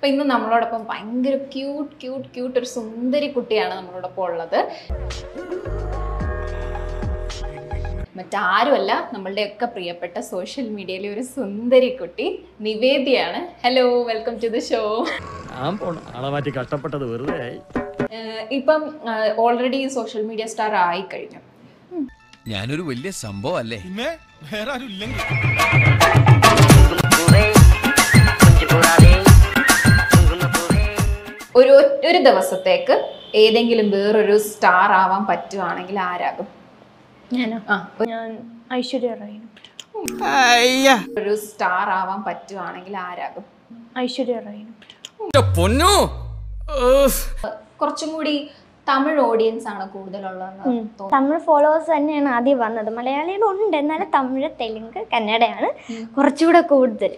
അപ്പൊ ഇന്ന് നമ്മളോടൊപ്പം ഭയങ്കര ക്യൂട്ട് ക്യൂട്ട് ക്യൂട്ട് ഒരു സുന്ദരി കുട്ടിയാണ് നമ്മളോടൊപ്പം ഉള്ളത് മറ്റാരുമല്ല നമ്മളുടെയൊക്കെ പ്രിയപ്പെട്ട സോഷ്യൽ മീഡിയയിലെ ഒരു സുന്ദരി കുട്ടി നിവേദിയാണ് hello welcome to the show ഞാൻ പോണ ആളെ മാറ്റി കഷ്ടപ്പെട്ടത് വെറുതെ ആയി ഇപ്പം ഓൾറെഡി സോഷ്യൽ മീഡിയ സ്റ്റാർ ആയി കഴിഞ്ഞു ഞാനൊരു വലിയ സംഭവം അല്ലേ പിന്നെ വേറെ ആരും ഇല്ലെങ്കിൽ ഒരു ഒരു ദിവസത്തേക്ക് ഏതെങ്കിലും വേറൊരു സ്റ്റാർ ആവാൻ പറ്റുവാണെങ്കിൽ ആരാകും ഞാനോ ആ ഒരു- ഞാൻ ഐശ്വര്യ റായി ഒരു സ്റ്റാർ ആവാൻ പറ്റുവാണെങ്കിൽ ആരാകും ഐശ്വര്യ റായി പൊന്നോ കുറച്ചും കൂടി തമിഴ് ഓഡിയൻസ് ആണ് കൂടുതലുള്ളതെന്ന് തോന്നുന്നു തമിഴ് ഫോളോവേഴ്സ് തന്നെയാണ് ആദ്യം വന്നത് മലയാളികളുണ്ട് എന്നാലും തമിഴ് തെലുങ്ക് കന്നഡയാണ് കുറച്ചുകൂടെ കൂടുതൽ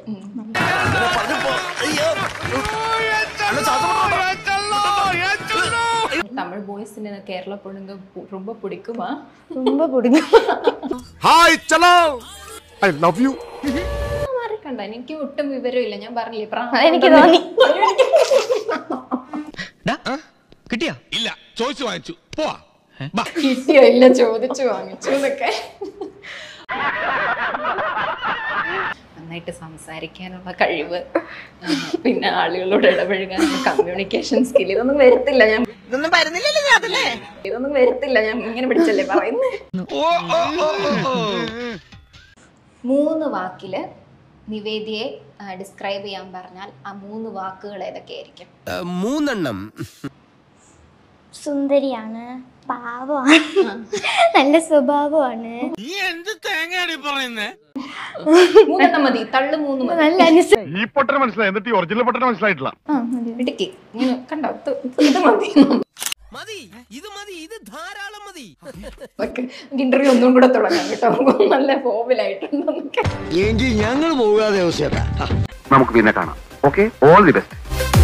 തമിഴ് ബോയ്സിന് കേരള പൊഴുങ്ക ரொம்ப പിടിക്കുമാ ரொம்ப പിടിക്കും ഹായ് ചലോ ഐ ലവ് യു മാറിക്കണ്ട എനിക്ക് ഒട്ടും വിവരമില്ല ഞാൻ പറഞ്ഞില്ലേ പ്രായം അതെനിക്ക് തോന്നി കിട്ടിയാ ഇല്ല ചോദിച്ചു വാങ്ങിച്ചു പോവാ ബാ. കിട്ടിയോ ഇല്ല ചോദിച്ചു വാങ്ങിച്ചു എന്നൊക്കെ നന്നായിട്ട് സംസാരിക്കാനുള്ള കഴിവ് ആ, പിന്നെ ആളുകളോട് ഇടപഴകാനുള്ള കമ്മ്യൂണിക്കേഷൻ സ്കിൽ ഇതൊന്നും വരത്തില്ല ഞാൻ ഇതൊന്നും വരുന്നില്ലല്ലോ ഇതൊന്നും വരത്തില്ല ഞാൻ ഇങ്ങനെ പിടിച്ചല്ലേ പറയുന്നത് മൂന്ന് വാക്കില് നിവേദിയെ ഡിസ്ക്രൈബ് ചെയ്യാൻ പറഞ്ഞാൽ ആ മൂന്ന് വാക്കുകൾ ഏതൊക്കെയായിരിക്കും മൂന്നെണ്ണം സുന്ദരിയാണ് പാവമാണ് നല്ല സ്വഭാവമാണ് നീ എന്ത് തേങ്ങയാടി പറയുന്നേ മൂന്നെണ്ണം മതി തള്ളു മൂന്ന് മതി നല്ല അനുസ ഈ പൊട്ടന് മനസ്സിലായി എന്നിട്ട് ഈ ഒറിജിനൽ പൊട്ടന് മനസ്സിലായിട്ടില്ല ഇടുക്കി ഇങ്ങനെ കണ്ടോ ഇത് ഇത് മതി മതി ഇത് മതി ഇത് ധാരാളം മതി ഇന്റർവ്യൂ ഒന്നും കൂടെ തുടങ്ങാം കേട്ടോ നല്ല ഫോമിലായിട്ടുണ്ടെന്നൊക്കെ എങ്കിൽ ഞങ്ങൾ പോകാതെ നമുക്ക് പിന്നെ കാണാം ഓക്കെ ഓൾ ദി ബെസ്റ്റ്